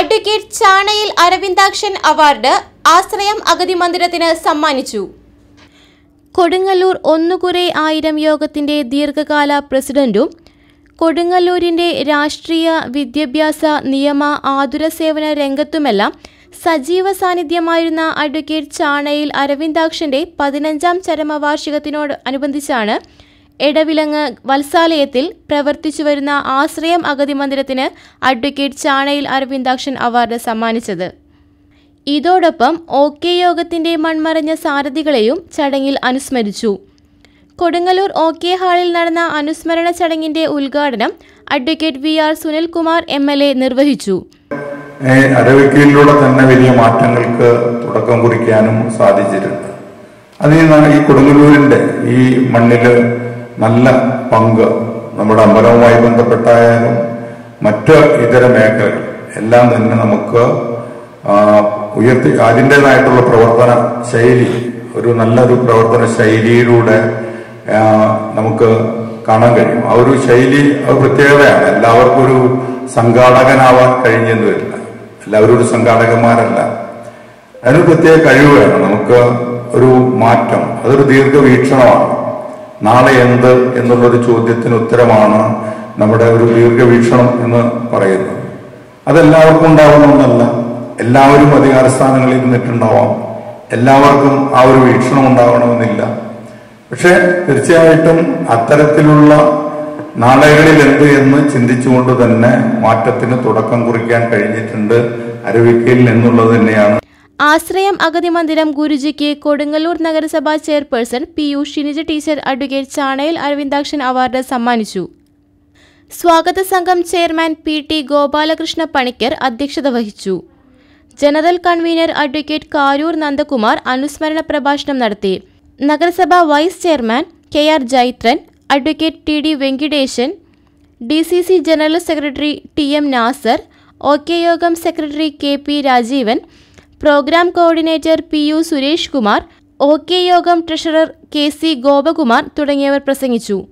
advocate ചാണയിൽ Aravindakshan award ആശ്രയം അഗതി മന്ദിരത്തിന് സമ്മാനിച്ചു കൊടുങ്ങല്ലൂർ ഒന്നുകുറെ ആയിരം യോഗത്തിന്റെ ദീർഘകാല പ്രസിഡന്റും കൊടുങ്ങല്ലൂരിന്റെ രാഷ്ട്രീയ വിദ്യാഭ്യാസ നിയമ ആതുര സേവന രംഗത്തുമെല്ലാം സജീവ സാന്നിധ്യമായിരുന്ന അഡ്വക്കേറ്റ് ചാണയിൽ അരവിന്ദാക്ഷന്റെ പതിനഞ്ചാം ചരമവാർഷികത്തിനോട് അനുബന്ധിച്ചാണ് എടവിലങ്ങ് വത്സാലയത്തിൽ പ്രവർത്തിച്ചുവരുന്ന ആശ്രയം അഗതി മന്ദിരത്തിന് അഡ്വക്കേറ്റ് ചാണയിൽ അരവിന്ദാക്ഷൻ അവാർഡ് സമ്മാനിച്ചത് ഇതോടൊപ്പം ഒ കെ യോഗത്തിന്റെ മൺമറഞ്ഞ സാരഥികളെയും ചടങ്ങിൽ അനുസ്മരിച്ചു കൊടുങ്ങല്ലൂർ ഒ കെ ഹാളിൽ നടന്ന അനുസ്മരണ ചടങ്ങിന്റെ ഉദ്ഘാടനം advocate V R Sunilkumar M L A നിർവഹിച്ചു അരവിക്കയിലൂടെ തന്നെ വലിയ മാറ്റങ്ങൾക്ക് തുടക്കം കുറിക്കാനും സാധിച്ചിട്ടുണ്ട് അതിൽ നിന്നാണ് ഈ കൊടുങ്ങല്ലൂരിന്റെ ഈ മണ്ണില് നല്ല പങ്ക് നമ്മുടെ അമ്പലവുമായി ബന്ധപ്പെട്ടായാലും മറ്റ് ഇതര മേഖലകൾ എല്ലാം തന്നെ നമുക്ക് ആ, ഉയർത്തി അതിൻ്റെതായിട്ടുള്ള പ്രവർത്തന ശൈലി ഒരു നല്ലൊരു പ്രവർത്തന ശൈലിയിലൂടെ ആ, നമുക്ക് കാണാൻ കഴിയും ആ ഒരു ശൈലി അത് പ്രത്യേകതയാണ് എല്ലാവർക്കും ഒരു സംഘാടകനാവാൻ കഴിഞ്ഞെന്ന് വരില്ല എല്ലാവരും ഒരു സംഘാടകന്മാരല്ല അതിനൊരു പ്രത്യേക കഴിവ് വേണം നമുക്ക് ഒരു മാറ്റം അതൊരു ദീർഘവീക്ഷണമാണ് നാളെ എന്ത് എന്നുള്ളൊരു ചോദ്യത്തിന് ഉത്തരമാണ് നമ്മുടെ ഒരു ദീർഘവീക്ഷണം എന്ന് പറയുന്നത് അതെല്ലാവർക്കും ഉണ്ടാവണമെന്നല്ല എല്ലാവരും അധികാര സ്ഥാനങ്ങളിൽ നിന്നിട്ടുണ്ടാവാം എല്ലാവർക്കും ആ ഒരു വീക്ഷണം ഉണ്ടാവണമെന്നില്ല പക്ഷെ തീർച്ചയായിട്ടും അത്തരത്തിലുള്ള നാളുകളിൽ എന്ത് എന്ന് ചിന്തിച്ചുകൊണ്ട് തന്നെ മാറ്റത്തിന് തുടക്കം കുറിക്കാൻ കഴിഞ്ഞിട്ടുണ്ട് അരുവിക്കയിൽ എന്നുള്ളത് തന്നെയാണ് ആശ്രയം അഗതി മന്ദിരം ഗുരുജിക്ക് കൊടുങ്ങല്ലൂർ നഗരസഭാ chairperson P U Shinija teacher advocate ചാണയിൽ അരവിന്ദാക്ഷൻ അവാർഡ് സമ്മാനിച്ചു സ്വാഗത സംഘം chairman P T Gopalakrishna Panicker അധ്യക്ഷത വഹിച്ചു general convener advocate Karoor Nandakumar അനുസ്മരണ പ്രഭാഷണം നടത്തി നഗരസഭാ vice chairman K R Jaithran advocate T D Venkiteshan D C C general secretary T M Nasar O K യോഗം secretary K P Rajeevan programme coordinator P U Suresh Kumar O K യോഗം treasurer K C Gopakumar തുടങ്ങിയവർ പ്രസംഗിച്ചു